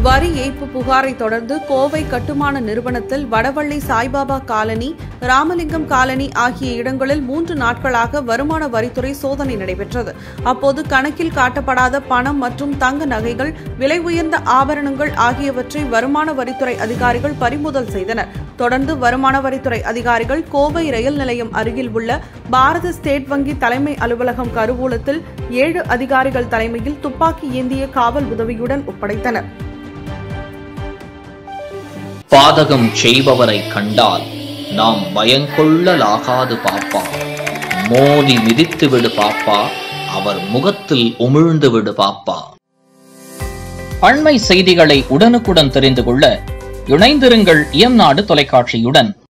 வரி ஏய்ப்பு புகாரை தொடர்ந்து கோவை கட்டுமான நிறுவனத்தில் வடவள்ளி சாய்பாபா காலனி ராமலிங்கம் காலனி ஆகிய இடங்களில் மூன்று நாட்களாக வருமான வரித்துறை சோதனை நடைபெற்றது அப்போது கணக்கில் காட்டப்படாத பணம் மற்றும் தங்க நகைகள் விலை உயர்ந்த ஆபரணங்கள் ஆகியவற்றை வருமான வரித்துறை அதிகாரிகள் பறிமுதல் செய்தனர் தொடர்ந்து வருமான வரித்துறை அதிகாரிகள் கோவை ரயில் நிலையம் அருகில் உள்ள பாரத ஸ்டேட் வங்கி தலைமை அலுவலகம் கருவூலத்தில் ஏழு அதிகாரிகள் தலைமையில் துப்பாக்கி ஏந்திய காவல் உதவியுடன் ஒப்படைத்தனர் பாதகம் செய்பவரை கண்டால் நாம் பயங்கொள்ளலாகாது பாப்பா மோதி மிதித்து விடு பாப்பா அவர் முகத்தில் உமிழ்ந்து விடு பாப்பா அண்மை செய்திகளை உடனுக்குடன் தெரிந்து கொள்ள இணைந்திருங்கள் இயம்நாடு தொலைக்காட்சியுடன்